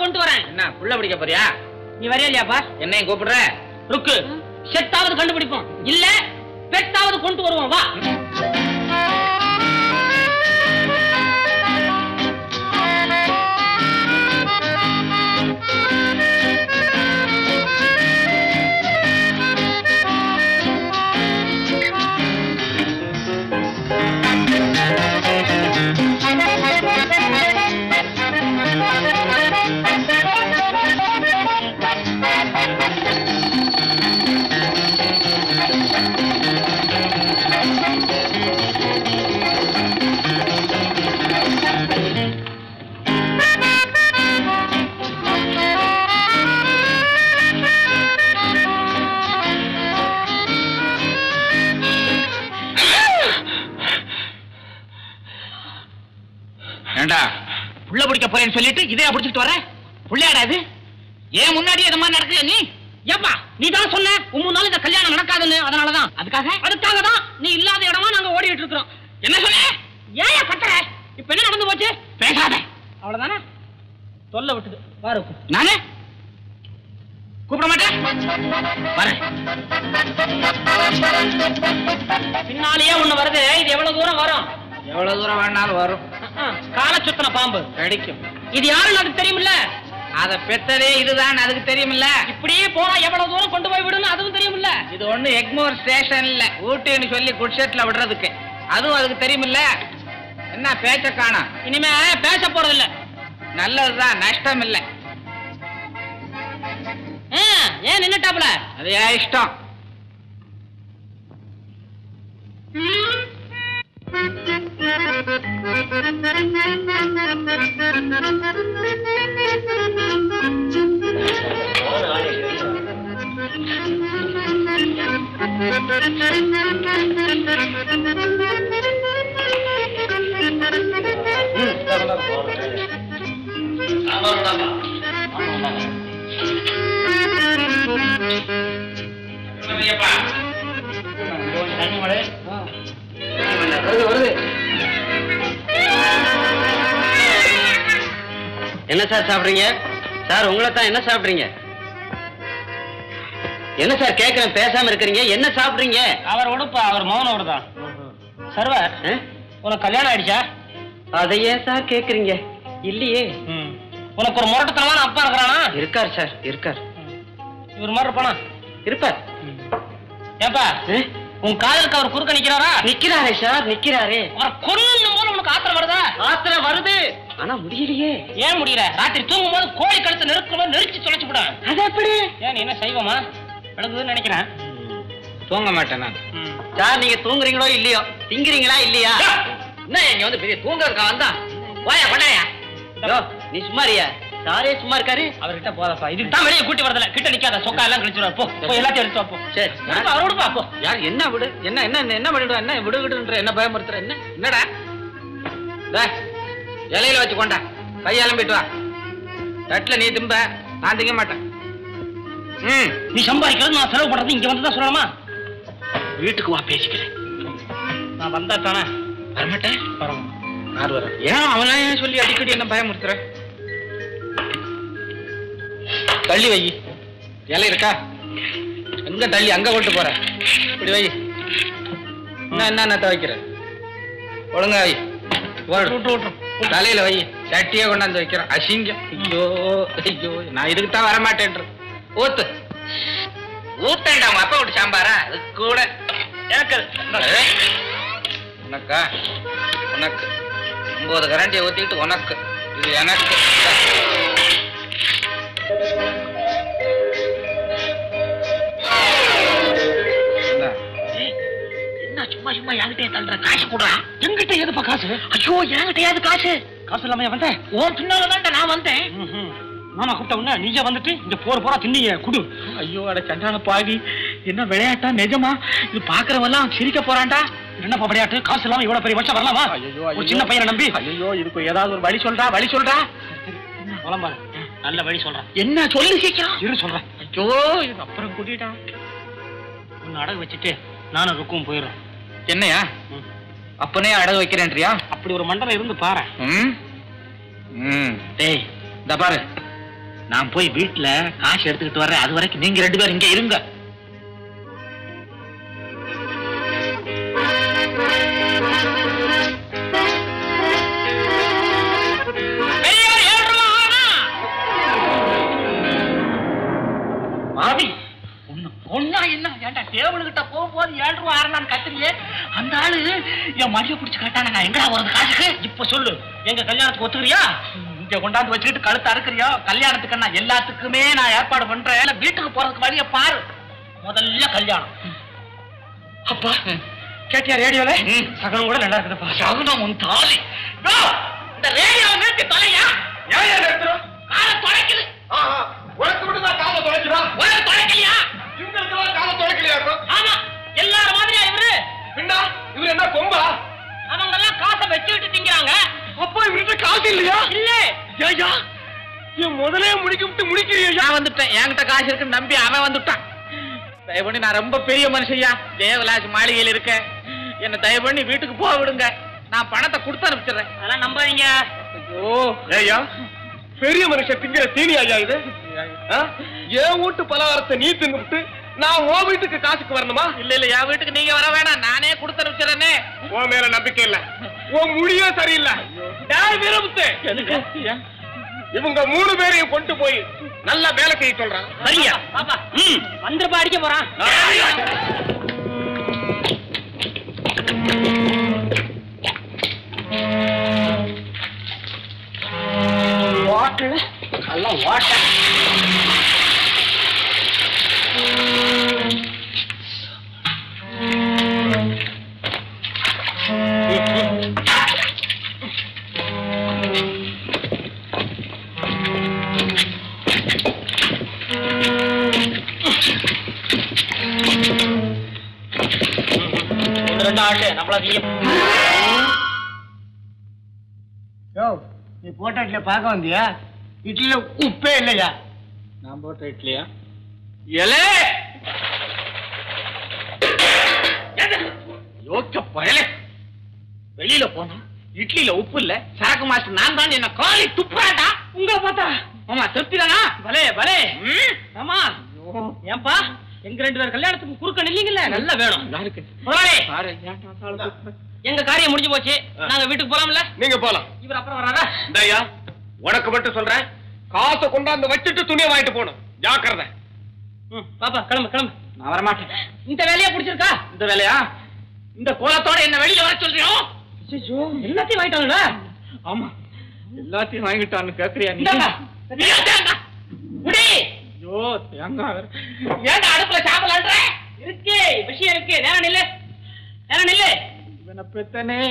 கொண்டு வரேன் என்ன புள்ள பிடிக்க போறியா நீ வரையா இல்லையாப்பா என்னையும் கூப்பிடுற ருக்கு செத்தாவது கண்டுபிடிப்போம் இல்ல பெத்தாவது கொண்டு வருவோம் வா ஏண்டா புள்ள பிடிக்க போறேன்னு சொல்லிட்டு இதே பிடிச்சிட்டு வர புள்ளையாடா இது ஏன் முன்னாடி இது மாதிரி நடக்கல நீ ஏப்பா நீ தான் சொன்ன உன் நாள் இந்த கல்யாணம் நடக்காதுன்னு அதனாலதான் அதுக்காக அதுக்காக தான் நீ இல்லாத இடமா நாங்க ஓடிட்டு இருக்கிறோம் என்ன சொன்ன ஏன் பட்டற இப்ப என்ன நடந்து போச்சு பேசாத அவ்வளவுதானே தொல்லை விட்டுது பாரு நானு கூப்பிட மாட்டேன் வரேன் பின்னாலேயே ஒண்ணு வருது இது எவ்வளவு தூரம் வரும் எவ்வளவு தூரம் வேணாலும் வரும் கால சுத்தன பாம்பு கிடைக்கும் இது யாருன்னு அதுக்கு தெரியுமில்ல அத பெத்ததே இதுதான் அதுக்கு தெரியுமில்ல இப்படியே போனா எவ்வளவு தூரம் கொண்டு போய் விடுன்னு அதுவும் தெரியுமில்ல இது ஒண்ணு எக்மோர் ஸ்டேஷன் இல்ல ஊட்டின்னு சொல்லி குட்ஷெட்ல விடுறதுக்கு அதுவும் அதுக்கு தெரியுமில்ல என்ன பேச்ச காணோம் இனிமே பேச போறது இல்ல நல்லதுதான் நஷ்டம் இல்ல ஏன் நின்னுட்டாப்ல அது என் இஷ்டம் என்ன சார் சாப்பிடுறீங்க சார் உங்களை தான் என்ன சாப்பிடுறீங்க என்ன சார் கேட்கறேன் பேசாம இருக்கிறீங்க என்ன சாப்பிடுறீங்க அவர் உடுப்பா அவர் மௌன தான் சர்வர் ஆ? உனக்கு கல்யாணம் ஆயிடுச்சா அதை ஏன் சார் கேக்குறீங்க இல்லையே உனக்கு ஒரு முரட்டுத்தனமான அப்பா இருக்கிறானா இருக்கார் சார் இருக்கார் இவர் மாதிரி இருப்பானா இருப்பார் ஏப்பா ஆ? உன் காதலுக்கு அவர் குறுக்க நிக்கிறாரா நிக்கிறாரே சார் நிக்கிறாரே அவர் கொல்லும் போது உனக்கு ஆத்திரம் வருதா ஆத்திரம் வருது ஆனா முடியலையே ஏன் முடியல ராத்திரி தூங்கும் போது கோழி கழுத்தை நெருக்கும் போது நெரிச்சு தொலைச்சு விடும் அது எப்படி ஏன் நீ என்ன செய்வமா விளங்குதுன்னு நினைக்கிறேன் தூங்க மாட்டேன் நான் சார் நீங்க தூங்குறீங்களோ இல்லையோ திங்குறீங்களா இல்லையா என்ன இங்க வந்து பெரிய தூங்கறக்கா வந்தா வாயா பண்ணாயா யோ நீ சும்மாரியா சாரே சும்மா இருக்காரு அவர்கிட்ட போதப்பா இதுக்கு தான் வெளியே கூட்டி வரதுல கிட்ட நிக்காத சொக்கா எல்லாம் கழிச்சுடுவார் போ போய் எல்லாத்தையும் எடுத்து வா, போ சரி விடுப்பா, அவர் விடுப்பா போ யார் என்ன விடு என்ன என்ன என்ன பண்ணிடுவா என்ன விடு விடுன்ற என்ன பயமுறுத்துற என்ன என்னடா டேய், இலையில வச்சு கொண்டா கை அலம்பிட்டு வா தட்டுல நீ திம்ப நான் திங்க மாட்டேன் ம் நீ சம்பாதிக்கிறது நான் செலவு பண்றது இங்க வந்து தான் சொல்லணுமா வீட்டுக்கு வா பேசிக்கிறேன் நான் வந்தா தானே வரமாட்டேன் வரோம் யார் வர ஏன் அவனா ஏன் சொல்லி அடிக்கடி என்ன பயமுறுத்துற தள்ளி வை இலை இருக்கா எங்க தள்ளி அங்க கொண்டு போற இப்படி வை என்ன என்ன வைக்கிற ஒழுங்கா வை ஓடு. தலையில வை சட்டியே கொண்டாந்து வைக்கிறேன் அசிங்கம் ஐயோ ஐயோ நான் இதுக்கு தான் வரமாட்டேன்ற ஊத்து ஊத்தேன்டா உங்க அப்பா விட்டு சாம்பாரா அது கூட எனக்கு ஏய், உனக்கா உனக்கு ஒன்பது கரண்டியை ஊத்திட்டு உனக்கு இது எனக்கு இந்தா. என்ன சும்மா சும்மா என்கிட்ட தள்ளுற காசு கொடுறா என்கிட்ட எதுப்பா காசு ஐயோ என்கிட்ட ஏது காசு காசு இல்லாம வந்தேன் உன் பின்னால நான் வந்தேன் நானா கூப்பிட்ட உடனே நீங்க வந்துட்டு இந்த போற போறா தின்னீங்க குடு ஐயோ அட சண்டான பாவி என்ன விளையாட்டா நிஜமா இது பாக்குறவெல்லாம் சிரிக்க போறான்டா என்னப்பா விளையாட்டு காசு இல்லாம இவ்வளவு பெரிய வருஷம் வரலாமா ஐயோ ஒரு சின்ன பையனை நம்பி ஐயோ இதுக்கு ஏதாவது ஒரு வழி சொல்றா வழி சொல்றா புலம்பாரு நல்ல வழி சொல்றேன் என்ன சொல்லு சீக்கிரம் இரு சொல்றேன் ஐயோ இது அப்புறம் கூட்டிட்டான் உன்னை அடகு வச்சுட்டு நானும் ருக்கும் போயிடுறோம் என்னையா அப்பனே அடகு வைக்கிறேன்றியா அப்படி ஒரு மண்டலம் இருந்து பாரு ம் ம் டேய் இந்த பாரு நான் போய் வீட்டுல காசு எடுத்துக்கிட்டு வர்றேன் அது வரைக்கும் நீங்க ரெண்டு பேரும் இங்க இருங்க பாவி ஒண்ணு பொண்ணா என்ன ஏன்டா டேபிள் கிட்ட போகும்போது ஏழு ரூபா ஆறலான்னு கத்துறியே அந்த ஆளு என் மடிய பிடிச்சு கேட்டானே நான் எங்கடா வருது காசுக்கு இப்ப சொல்லு எங்க கல்யாணத்துக்கு ஒத்துக்கிறியா இங்க கொண்டாந்து வச்சுக்கிட்டு கழுத்து அறுக்கிறியா கல்யாணத்துக்கு நான் எல்லாத்துக்குமே நான் ஏற்பாடு பண்றேன் இல்ல வீட்டுக்கு போறதுக்கு வழிய பாரு முதல்ல கல்யாணம் அப்பா கேட்டியா ரேடியோல சகனம் கூட நல்லா இருக்குதுப்பா சகனம் உன் தாலி யோ, இந்த ரேடியோவை நிறுத்தி தொலையா ஏன் நிறுத்துறோம் காலை தொலைக்குது உனக்கு மட்டும் தான் காலை தொலைச்சுடா உனக்கு தொலைக்கலையா இவங்களுக்கெல்லாம் காலை தொலைக்கலையா இருக்கும் ஆமா எல்லாரும் மாதிரியா இவரு பின்னா இவர் என்ன கொம்பா அவங்க எல்லாம் காசை வச்சுக்கிட்டு திங்கிறாங்க அப்பா இவர்கிட்ட காசு இல்லையா இல்ல ஏய்யா என் முதலே முடிக்க விட்டு முடிக்கிறியா நான் வந்துட்டேன் என்கிட்ட காசு இருக்குன்னு நம்பி அவன் வந்துட்டான் தயவு பண்ணி நான் ரொம்ப பெரிய மனுஷையா தேவலாஜ் மாளிகையில் இருக்கேன் என்ன தயவு பண்ணி வீட்டுக்கு போக விடுங்க நான் பணத்தை கொடுத்து அனுப்பிச்சிடுறேன் அதெல்லாம் நம்பாதீங்க ஐயோ ஏய்யா பெரிய மனுஷன் திங்கிற தீனி ஐயா இது ஆ? என் வீட்டு பலகாரத்தை நீ தின்னுட்டு நான் உன் வீட்டுக்கு காசுக்கு வரணுமா இல்ல இல்ல என் வீட்டுக்கு நீங்க வர வேணாம் நானே கொடுத்து அனுப்பிச்சிடுறேனே உன் மேல நம்பிக்கை இல்ல உன் முடியே சரியில்லை டேய் வீரமுத்து இவங்க மூணு பேரையும் கொண்டு போய் நல்ல வேலை செய்ய சொல்றான் சரியா பாப்பா ம் வந்துருப்பா அடிக்க போறான் வாட்டல நல்ல வாட்டர் ஒன்று ரெண்டு ஆட்டு நம்மள அதிகம் யோ நீ போட்ட இட்லிய பார்க்க வந்தியா இட்லியில உப்பே இல்லையா நான் போட்ட இட்லியா எலே யோக்க பயலே வெளியில போனா இட்லியில உப்பு இல்ல சரக்கு மாஸ்டர் நான் தான் என்ன காலி துப்புறாடா உங்க பார்த்தா ஆமா திருப்திதானா பலே பலே ஆமா ஏன்பா எங்க ரெண்டு பேர் கல்யாணத்துக்கு குறுக்க நில்லீங்கல்ல நல்ல வேணும் யாருக்கு முதலாளி எங்க காரியம் முடிஞ்சு போச்சு நாங்க வீட்டுக்கு போலாம்ல நீங்க போலாம் இவர் அப்புறம் வராரா இந்தாயா உனக்கு மட்டும் சொல்றேன் காசை கொண்டாந்து வச்சுட்டு துணியை வாங்கிட்டு போகணும் ஜாக்கிரதை ம், பாப்பா கிளம்பு கிளம்பு நான் வர மாட்டேன் இந்த வேலையா பிடிச்சிருக்கா இந்த வேலையா இந்த கோலத்தோட என்ன வெளியில வர சொல்றியோ எல்லாத்தையும் வாங்கிட்டாங்களா ஆமா எல்லாத்தையும் வாங்கிட்டான்னு கேக்குறியா நீ முடி ஐயோ தேங்காய் வேற. ஏன்டா அடுப்புல சாம்பலான்ற இருக்கு விஷயம் இருக்கு நேரம் நில்லு நேரம் நில்லு இவனை பெத்தனே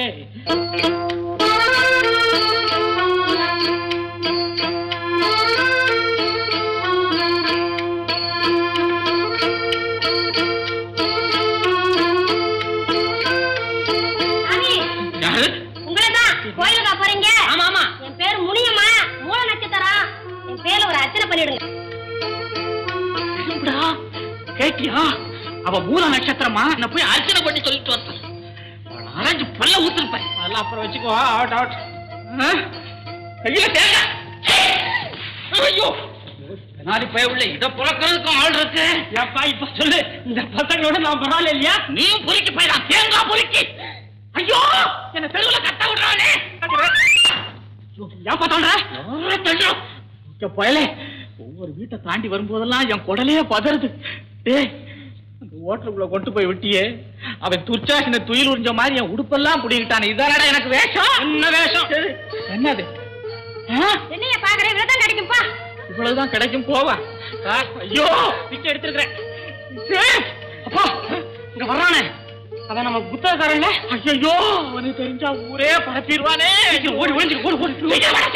சாமி, யாரு உங்களைதான் கோயிலுக்கா போறீங்க ஆமா ஆமா என் பேர் முனியம்மா மூல நட்சத்திரம் என் பேர்ல ஒரு அர்ச்சனை பண்ணிடுங்க எப்படா கேட்டியா அவ மூல நட்சத்திரமா நான் போய் அர்ச்சனை பண்ணி சொல்லிட்டு வந்தேன் அரைஞ்சு பல்ல ஊத்திருப்பேன் அதெல்லாம் அப்புறம் வச்சுக்கோ அவுட் அவுட் கையில தேங்காய் ஐயோ நாலு பய உள்ள இத புழக்கிறதுக்கும் ஆள் இருக்கு ஏப்பா இப்ப சொல்லு இந்த பசங்களோட நான் பரவாயில்ல இல்லையா நீயும் பொறுக்கி போயிடலாம் தேங்காய் பொறுக்கி ஐயோ என்ன தெருவுல கட்ட விடுறானே ஏப்பா தள்ளுற பயலே ஒவ்வொரு வீட்டை தாண்டி வரும்போதெல்லாம் என் குடலே பதறுது டேய் அந்த ஓட்டலுக்குள்ள கொண்டு போய் விட்டியே அவன் துர்ச்சாசின துயில் உறிஞ்ச மாதிரி என் உடுப்பெல்லாம் புடிக்கிட்டானே இதானடா எனக்கு வேஷம் என்ன வேஷம் என்னது ஆ? என்னைய பாக்குறேன் விரதம் கிடைக்கும்பா இவ்வளவுதான் கிடைக்கும் போவா ஆ, ஐயோ பிச்சை எடுத்திருக்கிறேன் ஏய், அப்பா இங்க வர்றானே அவன் நம்ம புத்தகக்காரன் ஐயோ அவனுக்கு தெரிஞ்சா ஊரே பரப்பிடுவானே ஓடி ஒளிஞ்சு ஓடி ஓடி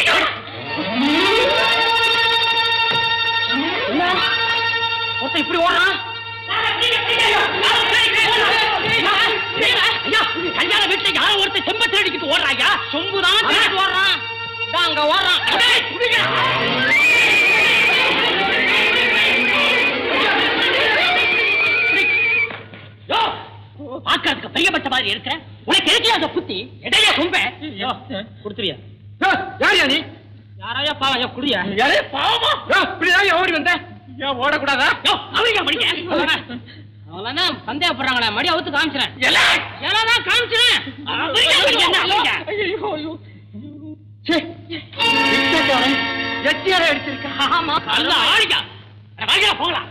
என்ன ஒருத்தன் இப்படி ஓடுறான் ஐயா கல்யாண வீட்டுல யாரோ ஒருத்தன் செம்ப தேடிக்கிட்டு ஓடுறாயா சொம்புதான் தேடிட்டு ஓடுறான் இதான் அங்க ஓடுறான் டேய், புடிங்க. யோ, பார்க்கறதுக்கு பெரியப்பட்ட மாதிரி இருக்க உனக்கு எதுக்கு அந்த புத்தி இடையில கும்ப கொடுத்துறியா யார் நீ யாராயா பாவம் ஐயா குடியா யாரே பாவமா இப்படிதான் ஏன் ஓடி வந்த ஏன் ஓடக்கூடாதா அவரியா படிக்க அவனா சந்தேகப்படுறாங்களே மடி அவுத்து காமிச்சிறேன் எல்லாம் காமிச்சிறேன் எட்டியார அடிச்சிருக்கா ஆமா அல்ல ஆடிக்கா வாங்கியா போகலாம்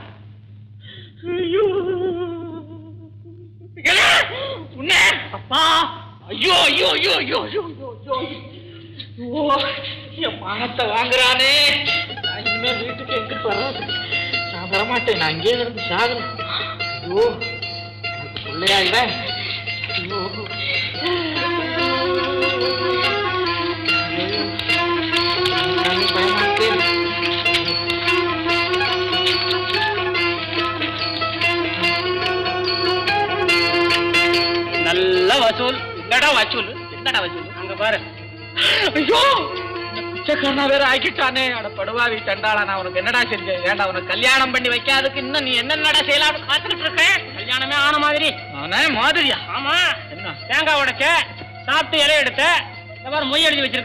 உன்ன அப்பா ஐயோ ஐயோ ஐயோ ஐயோ ஐயோ ஐயோ ஐயோ என் பணத்தை வாங்குறானே நான் இனிமே வீட்டுக்கு எங்க வர்றது நான் வரமாட்டேன் நான் இங்கே இருந்து சாகணும் ஐயோ எனக்கு பிள்ளையா இல்ல ஐயோ நானும் பயமாட்டேன் நல்ல வசூல் என்னடா வசூல் என்னடா வசூல் அங்க பாரு ஐயோ பிச்சைக்காரனா வேற ஆக்கிட்டானே அட படுவாவி சண்டாளா நான் உனக்கு என்னடா செஞ்சேன் ஏன்டா உனக்கு கல்யாணம் பண்ணி வைக்காதுக்கு இன்னும் நீ என்னென்னடா செய்யலாம்னு காத்துக்கிட்டு இருக்க கல்யாணமே ஆன மாதிரி அவனே மாதிரியா ஆமா என்ன தேங்காய் உடைச்ச சாப்பிட்டு இலை எடுத்த இந்த மாதிரி மொய் எழுதி வச்சிருக்க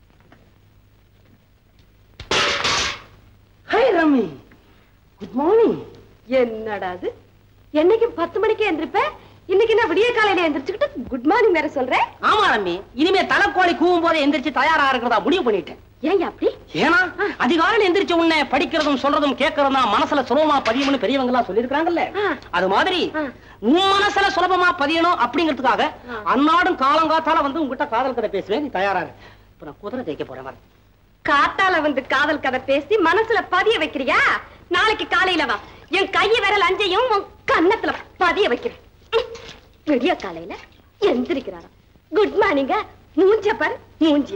ஹாய் ரமி குட் மார்னிங் என்னடா அது என்னைக்கு பத்து மணிக்கு எந்திரிப்ப இன்னைக்கு நான் விடிய காலையில எந்திரிச்சுக்கிட்டு குட் மார்னிங் வேற சொல்றேன் ஆமா ரம்மி இனிமே தலைக்கோழி கூவும் போது எந்திரிச்சு தயாரா இருக்கிறதா முடிவு பண்ணிட்டேன் ஏன் அப்படி ஏன்னா அதிகாலையில் எந்திரிச்ச உடனே படிக்கிறதும் சொல்றதும் கேட்கறதும் தான் மனசுல சுலபமா பதியும்னு பெரியவங்க எல்லாம் சொல்லிருக்காங்கல்ல ஆ. அது மாதிரி ஆ. உன் மனசுல சுலபமா பதியணும் அப்படிங்கிறதுக்காக அன்னாடும் காலங்காத்தால வந்து உங்ககிட்ட காதல் கதை பேசுவேன் நீ தயாரா இரு. இப்ப நான் குதிரை தேய்க்க போறேன் வர காத்தால வந்து காதல் கதை பேசி மனசுல பதிய வைக்கிறியா நாளைக்கு காலையில வா என் கைய விரல் அஞ்சையும் உன் கன்னத்துல பதிய வைக்கிறேன் ம். விடிய காலையில எந்திரிக்கிறாரா குட் மார்னிங்க மூஞ்ச பாரு மூஞ்சிய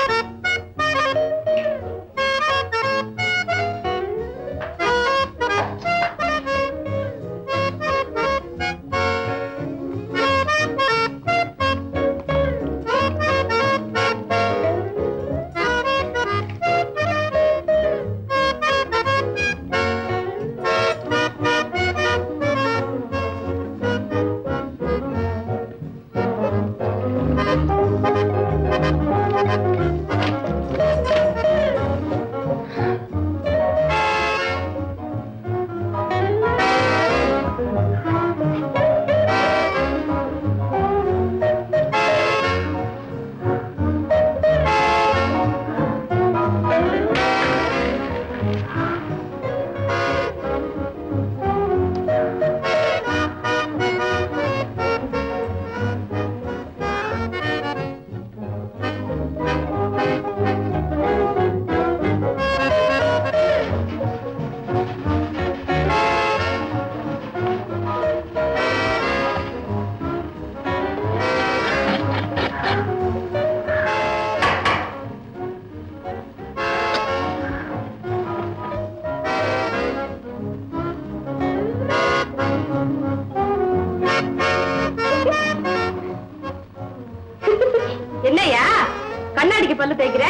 என்னையா கண்ணாடிக்கு பல்லு தேய்க்கிற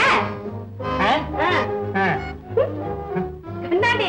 ஆ. கண்ணாடி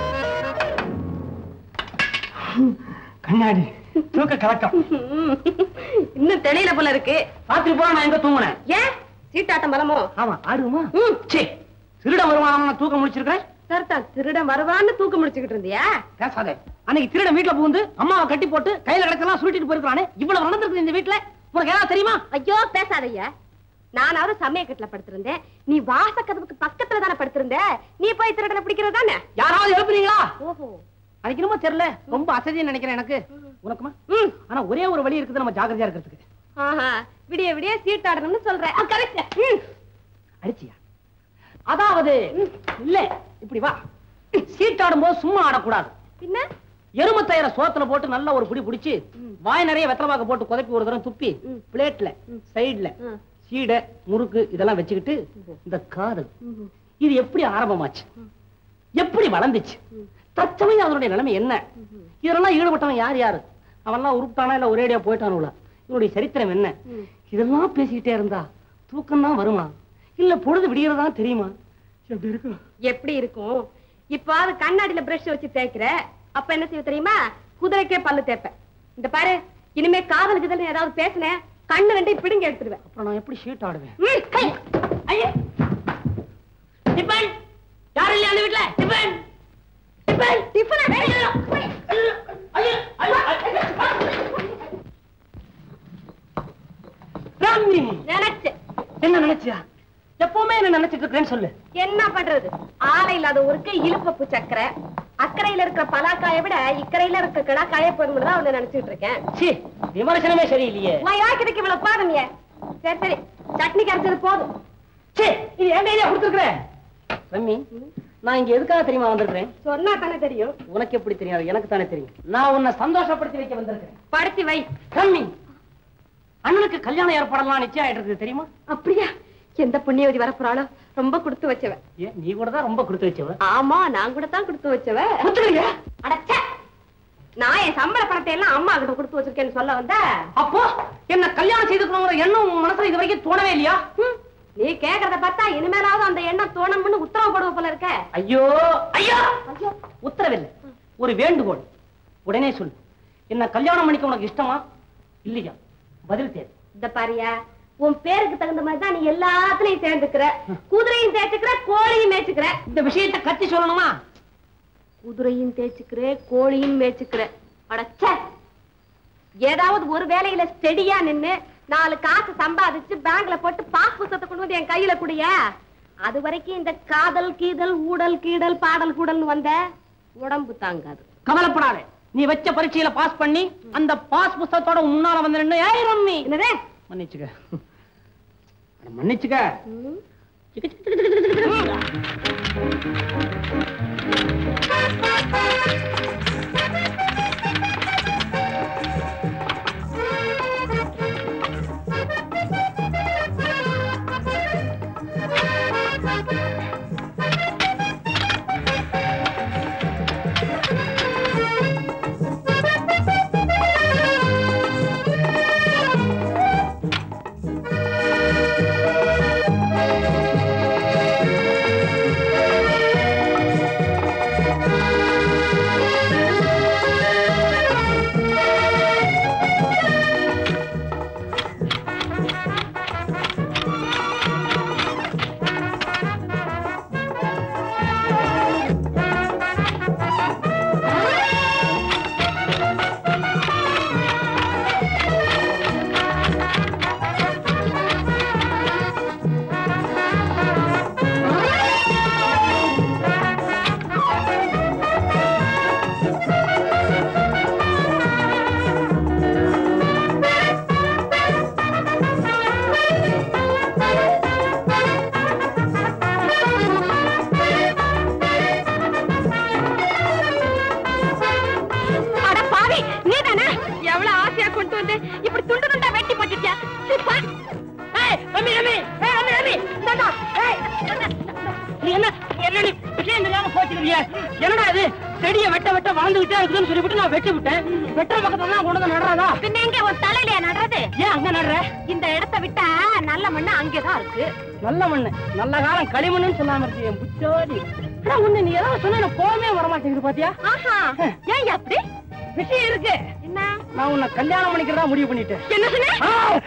கண்ணாடி தூக்க கலக்கம் இன்னும் தெளியல போல இருக்கு ராத்திரி போல நான் எங்க தூங்குனேன் ஏன் சீட்டாட்டம் பலமோ ஆமா ஆடுமா ம். சே திருட வருமானம் நான் தூக்க முடிச்சிருக்கேன் சரிதான் திருடன் வருவான்னு தூக்க முடிச்சுக்கிட்டு இருந்தியா பேசாதே அன்னைக்கு திருடன் வீட்டுல புகுந்து அம்மாவை கட்டி போட்டு கையில கிடக்கெல்லாம் சுருட்டிட்டு போயிருக்கானே இவ்வளவு நடந்திருக்கு இந்த வீட்டுல உனக்கு ஏதாவது தெரியுமா ஐயோ பேசாதய்யா நானாவது சமயக்கட்டுல படுத்திருந்தேன் நீ வாசக்கதவுக்கு பக்கத்துல தானே படுத்திருந்த நீ போய் திருடனை பிடிக்கிறது தானே யாராவது எழுப்புறீங்களா ஓஹோ அன்னைக்கு என்னமோ தெரியல ரொம்ப அசதின்னு நினைக்கிறேன் எனக்கு உனக்குமா ம் ஆனா ஒரே ஒரு வழி இருக்குது நம்ம ஜாக்கிரதையா இருக்கிறதுக்கு ஆஹா விடிய விடிய சீட்டாடணும்னு சொல்றேன் கரெக்ட் அடிச்சியா அதாவது இல்ல இப்படி வா சீட்டாடும் போது சும்மா ஆடக்கூடாது பின்ன எருமத்தயிர சோத்துல போட்டு நல்லா ஒரு புடி புடிச்சு வாய் நிறைய வெத்தலவாக்க போட்டு குதப்பி ஒரு தரம் துப்பி ம். பிளேட்ல சைடுல ம். சீடை முறுக்கு இதெல்லாம் வச்சுக்கிட்டு இந்த காதல் இது எப்படி ஆரம்பமாச்சு எப்படி வளர்ந்துச்சு தற்சமயம் அதனுடைய நிலைமை என்ன இதெல்லாம் ஈடுபட்டவன் யார் யாரு அவன்லாம் உருப்பிட்டானா இல்ல ஒரேடியா போயிட்டானுங்களா இவனுடைய சரித்திரம் என்ன இதெல்லாம் பேசிக்கிட்டே இருந்தா தூக்கம் தான் வருமா இல்ல பொழுது விடியறதா தெரியுமா எப்படி இருக்கு எப்படி இருக்கும் இப்பாவது கண்ணாடியில பிரஷ் வச்சு தேய்க்கிற அப்ப என்ன செய்ய தெரியுமா குதிரைக்கே பல்லு தேய்ப்பேன் இந்த பாரு இனிமே காதலுக்கு தான் ஏதாவது பேசினேன் கண்ணு ரெண்டையும் பிடுங்கி எடுத்துருவேன் அப்புறம் நான் எப்படி ஷீட் ஆடுவேன் ம், கை. ஐயே. டிபன் யாரும் இல்லையா அந்த வீட்டுல டிபன் டிபன் டிஃபனா ஐயோ, ஐயோ, ஐயோ. ராமி நினைச்சு என்ன நினைச்சியா எப்பவுமே என்ன நினைச்சிட்டு இருக்கேன்னு சொல்லு என்ன பண்றது ஆலை இல்லாத ஊருக்கு இழுப்பப்பு சக்கரை அக்கறையில இருக்கிற பலாக்காயை விட இக்கரையில இருக்கிற கிடாக்காய போதும் தான் அவனை நினைச்சிட்டு இருக்கேன் சி விமர்சனமே சரியில்லையே நான் யாக்கிட்டக்கு இவ்வளவு பாருங்க சரி சரி சட்னி கரைச்சது போதும் சே இது என் கையில கொடுத்துருக்கிறேன் ரம்மி நான் இங்க எதுக்காக தெரியுமா வந்திருக்கிறேன் சொன்னா தானே தெரியும் உனக்கு எப்படி தெரியாது எனக்கு தானே தெரியும் நான் உன்னை சந்தோஷப்படுத்தி வைக்க வந்திருக்கிறேன் படுத்தி வை ரம்மி அண்ணனுக்கு கல்யாண ஏற்பாடெல்லாம் நிச்சயம் ஆயிட்டு இருக்குது தெரியுமா அப்படியா எந்த புண்ணியவதி வரப்போறாளோ ரொம்ப கொடுத்து வச்சவ ஏன் நீ கூட தான் ரொம்ப கொடுத்து வச்சவ ஆமா நான் கூட தான் கொடுத்து வச்சவ கொடுத்துருங்க அடச்சே நான் என் சம்பள பணத்தை எல்லாம் அம்மா கிட்ட கொடுத்து வச்சிருக்கேன்னு சொல்ல வந்த அப்போ என்ன கல்யாணம் செய்துக்கணுங்கிற எண்ணம் உன் மனசுல இது வரைக்கும் தோணவே இல்லையா ஹம், நீ கேக்குறத பார்த்தா இனிமேலாவது அந்த எண்ணம் தோணும்னு உத்தரவு போடுவ போல இருக்க ஐயோ ஐயோ ஐயோ உத்தரவில்லை ஒரு வேண்டுகோள் உடனே சொல்லு என்ன கல்யாணம் பண்ணிக்க உனக்கு இஷ்டமா இல்லையா பதில் தேவை இந்த பாரியா உன் பேருக்கு தகுந்த மாதிரி தான் நீ எல்லாத்துலயும் சேர்ந்துக்கிற குதிரையும் தேய்ச்சுக்கிற கோழியும் மேய்ச்சுக்கிற இந்த விஷயத்தை கத்தி சொல்லணுமா குதிரையும் தேய்ச்சுக்கிற கோழியும் மேய்ச்சுக்கிற அடச்சே ஏதாவது ஒரு வேலையில ஸ்டெடியா நின்னு நாலு காசு சம்பாதிச்சு பேங்க்ல போட்டு பாஸ் புத்தகத்தை கொண்டு வந்து என் கையில குடிய அது வரைக்கும் இந்த காதல் கீதல் ஊடல் கீடல் பாடல் கூடல்னு வந்த உடம்பு தாங்காது கவலைப்படாதே நீ வச்ச பரீட்சையில பாஸ் பண்ணி அந்த பாஸ் புஸ்தகத்தோட உன் முன்னால வந்து நின்னு ஏய் ரம்மி என்னதே மன்னிச்சுக்க அட, மன்னிச்சுக்க ம்? அட பாவி நீதானே எவ்வளவு ஆசையா கொண்டு வந்து இப்படி துண்டு துண்டா வெட்டி போட்டுட்டியா சிப்பா. ஏய் ரம்மி ரம்மி ஏய் ரம்மி ரம்மி இந்தாடா ஏய் நீ என்ன என்ன நீ விஷயம் தெரியாம போச்சுக்கிறியா என்னடா இது செடியை வெட்ட வெட்ட வளர்ந்துகிட்டே இருக்குதுன்னு சொல்லிவிட்டு நான் வெட்டி விட்டேன் வெட்டுற பக்கத்துல தான் கொண்டு வந்து நடுறதா பின்ன எங்க உன் தலையிலயா நடுறது ஏன் அங்க நடுற இந்த இடத்த விட்டா நல்ல மண்ணு அங்கேதான் இருக்கு நல்ல மண்ணு நல்ல காலம் களிமண்ணுன்னு சொல்லாம இருக்கு என் புச்சோடி ஆனா உன்னை நீ ஏதாவது சொன்ன எனக்கு கோவமே வர மாட்டேங்குது பாத்தியா ஆஹா ஏன் அப்படி விஷயம் இருக்கு என்ன நான் உன்னை கல்யாணம் பண்ணிக்கிறதா முடிவு பண்ணிட்டேன் என்ன சொன்ன ஆ!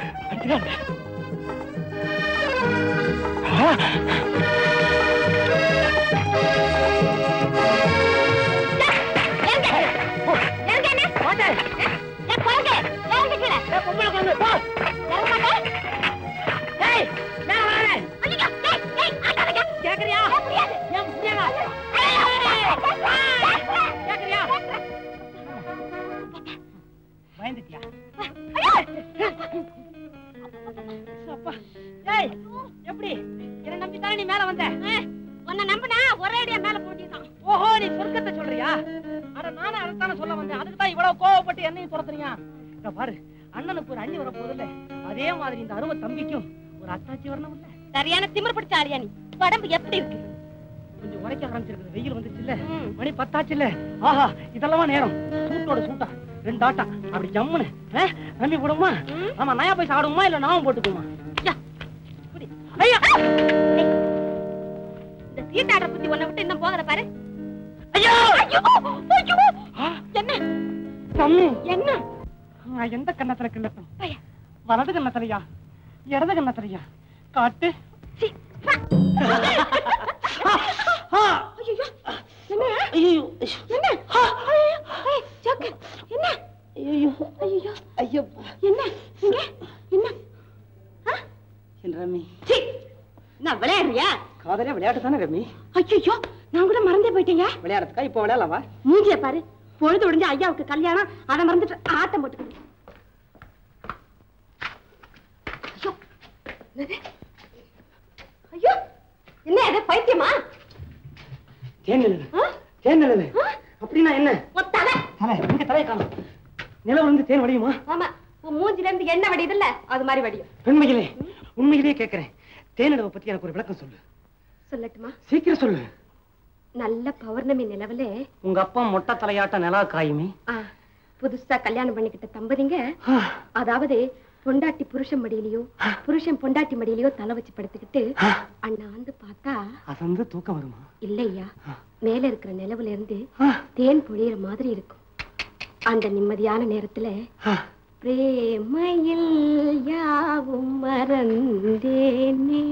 எங்க எங்க என்ன மாட்டேன். ஏன் போங்க ஏங்க கீழே ஏய், பொம்பளை குழந்தை, போ. இறங்க மாட்டேன் ஏய், மேல வராதே. ஐயோ ஏய் ஏய் ஆட்டாதீங்க கேக்குறியா? முடியாது ஏன் முடியாதா? கேக்குறியா? பயந்துட்டியா? அப்பா. ஏய், எப்படி என்ன நம்பித்தானே நீ மேல வந்த உன்னை நம்பினா ஒரே அடியா மேல போட்டிருக்கான் ஓஹோ நீ சொர்க்கத்தை சொல்றியா அட நானும் அதைத்தானே சொல்ல வந்தேன் அதுக்கு தான் இவ்வளவு கோவப்பட்டு என்னையும் துரத்துறியா இங்க பாரு அண்ணனுக்கு ஒரு அண்ணி வர போகுது இல்ல அதே மாதிரி இந்த அருமை தம்பிக்கும் ஒரு அத்தாச்சி வரணும் இல்ல சரியான திமிர் பிடிச்ச ஆளியா நீ உடம்பு எப்படி இருக்கு கொஞ்சம் உரைக்க ஆரம்பிச்சிருக்குது வெயில் வந்துச்சு இல்ல ம். மணி பத்தாச்சு இல்ல ஆஹா இதெல்லாம் நேரம் சூட்டோட சூட்டா ரெண்டு ஆட்டா அப்படி ஜம்முன்னு ஆ? நம்பி போடுமா ம். ஆமா நயா பைசா ஆடுமா இல்ல நாமும் போட்டுக்குமா யா, குடி. ஐயா ஏய், இந்த சீட்டாட்ட புத்தி உன்னை விட்டு இன்னும் போகல பாரு ஐயோ ஐயோ ஐயோ ஆ, என்ன தம்பி என்ன நான் எந்த கண்ணத்துல கிள்ளட்டும் ஐயா, வலது கண்ணத்திலையா இடது கண்ணத்திலையா காட்டு சீ, வா. ஆ, ஐயோ என்ன ஐயோ என்ன ஆ, ஐயோ, ஏய், ஜோக்கர் என்ன ஐயோ ஐயோ ஐயோ என்ன இங்க என்ன ஆ? என் ரம்மி சீ, நான் விளையாடுறியா காதலே விளையாட்டு தானே ரம்மி ஐயோ நான் கூட மறந்தே போயிட்டேங்க விளையாடுறதுக்கா இப்போ விளையாடலாமா மூஞ்சிய பாரு பொழுது ஒடிஞ்சு ஐயாவுக்கு கல்யாணம் அதை மறந்துட்டு ஆட்டம் போட்டுக்கிட்டு ஐயோ என்னது? ஐயோ என்ன அது பைத்தியமா தேன் நிலவு ஆ? தேன் நிலவு ஆ? அப்படின்னா என்ன உன் தலை தலை எங்க தலையை காணும் நிலவு வந்து தேன் வடியுமா ஆமா உன் மூஞ்சில இருந்து எண்ணெய் வடியுதுல்ல அது மாதிரி வடியும் உண்மையிலே உண்மையிலேயே கேட்கிறேன் தேன் நிலவை பத்தி எனக்கு ஒரு விளக்கம் சொல்லு சொல்லட்டுமா சீக்கிரம் சொல்லு நல்ல பௌர்ணமி நிலவுல உங்க அப்பா மொட்டை தலையாட்ட நிலா காயுமே ஆ, புதுசா கல்யாணம் பண்ணிக்கிட்ட தம்பதிங்க ஆ, அதாவது பொண்டாட்டி புருஷன் மடியிலயோ புருஷன் பொண்டாட்டி மடியிலயோ தலை வச்சு படுத்துக்கிட்டு ஆ, அண்ணா வந்து பார்த்தா அது வந்து தூக்கம் வருமா இல்லையா மேல இருக்கிற நிலவுல இருந்து ஆ, தேன் பொழியிற மாதிரி இருக்கும் அந்த நிம்மதியான நேரத்துல ஆ. பிரேமையில் யாவும் மறந்தேனே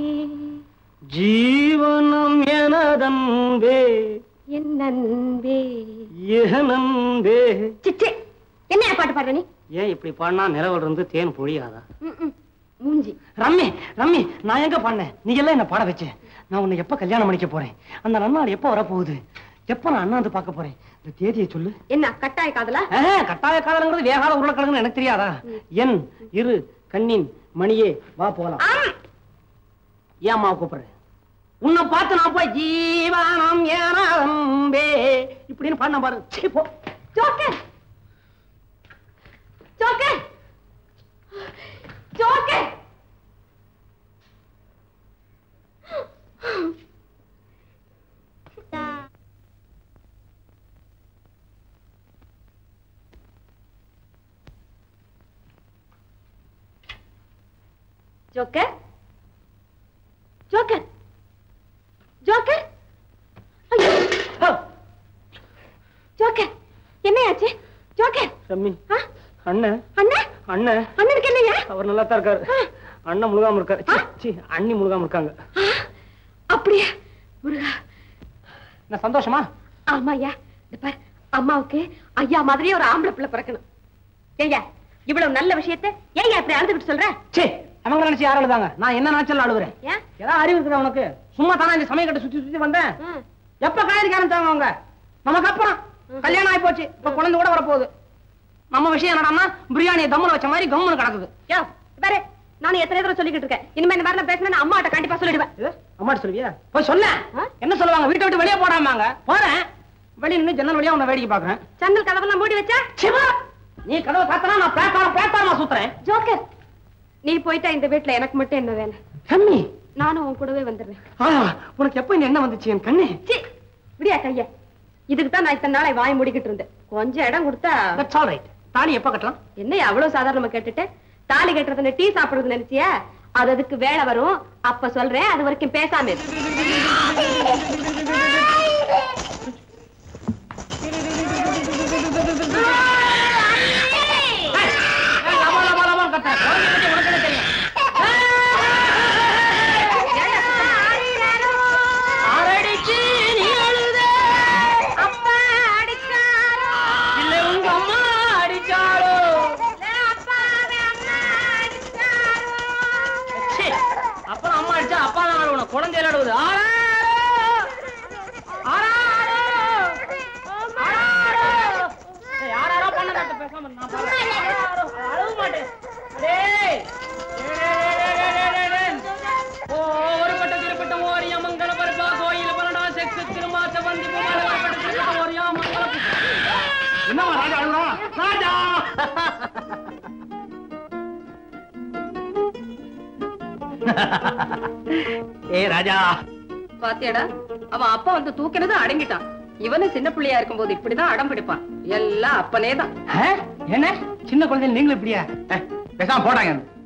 ஜீவனம் எனதன்பே என் நண்பே ஏனன்பே சிச்சே என்ன பாட்டு பாடுற நீ ஏன் இப்படி பாடினா நிலவில் இருந்து தேன் பொழியாதா ம், ம். மூஞ்சி ரம்மி ரம்மி நான் எங்க பாடினேன் நீ எல்லாம் என்ன பாட வச்ச நான் உன்னை எப்ப கல்யாணம் பண்ணிக்க போறேன் அந்த நன்னாள் எப்ப வரப்போகுது எப்ப நான் அண்ணாந்து பார்க்க போறேன் இந்த தேதியை சொல்லு என்ன கட்டாய காதலா ஆஹா, கட்டாய காதலங்கிறது வேகாத உருளைக்கிழங்குன்னு எனக்கு தெரியாதா என் இரு கண்ணின் மணியே வா போகலாம் ஆம். ஏன் அம்மாவை கூப்பிடுறேன் உன்னை பார்த்து நான் போய் ஜீவானம் ஏனாம்பே இப்படின்னு பாடின பாரு சீ, போ joker joker joker joker joker joker ஐயோ ஆ, ஜோக்கர் என்னையாச்சு ஜோக்கர் ரம்மி ஆ? அண்ணன் அண்ணா அண்ணன் அண்ணனுக்கு என்னையா அவர் நல்லா தான் இருக்காரு அண்ணன் முழுகாம இருக்காரு சீ, சீ, அண்ணி முழுகாம இருக்காங்க ஆ, அப்படியா முருகா என்ன சந்தோஷமா ஆமா ஐயா இந்த பார் அம்மாவுக்கு ஐயா மாதிரியே ஒரு ஆம்பளை பிள்ளை பிறக்கணும் ஏய்யா இவ்வளவு நல்ல விஷயத்த ஏன் இப்படி அழுதுகிட்டு சொல்ற சே அவங்க நினைச்சு யார் அழுதாங்க நான் என்ன நினைச்சாலும் அழுகுறேன் ஏன் ஏதாவது அறிவு இருக்குதா உனக்கு சும்மா தானே இந்த சமயம் கட்ட சுத்தி சுத்தி வந்தேன் ம். எப்ப காயடிக்க ஆரம்பிச்சாங்க அவங்க நமக்கு அப்புறம் கல்யாணம் ஆகி போச்சு இப்ப குழந்தை கூட வரப்போகுது நம்ம விஷயம் என்னடான்னா பிரியாணியை தம்முல வச்ச மாதிரி கம்முன்னு கிடக்குது யோ, பாரு நானும் எத்தனை தடவை சொல்லிக்கிட்டு இருக்கேன் இனிமே இந்த மாதிரி பேசினா அம்மாட்ட கண்டிப்பா சொல்லிடுவேன் இது, அம்மாட்ட சொல்லுவியா போய் சொல்ல ஆ? என்ன சொல்லுவாங்க வீட்டை விட்டு வெளியே போடாமாங்க போறேன் வெளிய நின்னு ஜன்னல் வழியா உன்னை வேடிக்கை பாக்குறேன் ஜன்னல் கதவெல்லாம் மூடி வச்சா சிவா நீ கதவை காத்தனா நான் பிளாட்ஃபார்ம் பிளாட்ஃபார்மா சுத்துறேன் ஜோக்கர் நீ போயிட்டா இந்த வீட்டுல எனக்கு மட்டும் என்ன வேலை கம்மி நானும் உன் கூடவே வந்துடுறேன் ஆ உனக்கு எப்ப இந்த எண்ணம் வந்துச்சு என் கண்ணு சி விடியா கைய இதுக்கு தான் நான் இத்தனை நாளை வாய் மூடிக்கிட்டு இருந்தேன் கொஞ்சம் இடம் கொடுத்தா தட்ஸ் ஆல் ரைட் தாலி எப்ப கட்டலாம் என்ன அவ்வளவு சாதாரணமா கேட்டுட்டு தாலி கட்டுறதுன்னு டீ சாப்பிடுறது நினைச்சியா அது அதுக்கு வேலை வரும் அப்ப சொல்றேன் அது வரைக்கும் பேசாம இரு. லபா லபா லபா கத்த குழந்தை பத்தி உனக்கு என்ன தெரியும் அரடிச்சு நீ அழுத இல்ல உங்க அம்மா அடிச்சாளோ ச்சே, அப்புறம் அம்மா அடிச்சா அப்பா தான் அழுவணும் குழந்தை அழுவுது யாரோ பண்ண பேசாம இரு, நான் பாக்குறேன். ஆராரோ, அழுவ மாட்டேன் டேய், டேய், டேய், டேய், டேய், டேய், டேய். ஓ, ஒருபட்ட திருப்பட்ட ஓரிய மங்கள பருப்பா கோயில் பன்னடா செக்ஸ் திருமாச்ச வந்தி புகழ ஒருபட்ட திருப்பட்ட ஓரியா மங்கள என்னவா ராஜா அழுகுறான் ராஜா ஏ ராஜா பாத்தியாடா அவன் அப்பா வந்து தூக்கினது அடங்கிட்டான் இவனும் சின்ன பிள்ளையா இருக்கும்போது இப்படிதான் அடம் பிடிப்பான் எல்லாம் அப்பனே தான் ஆ? என்ன சின்ன குழந்தை நீங்களும் இப்படியா பேசாம போடாங்க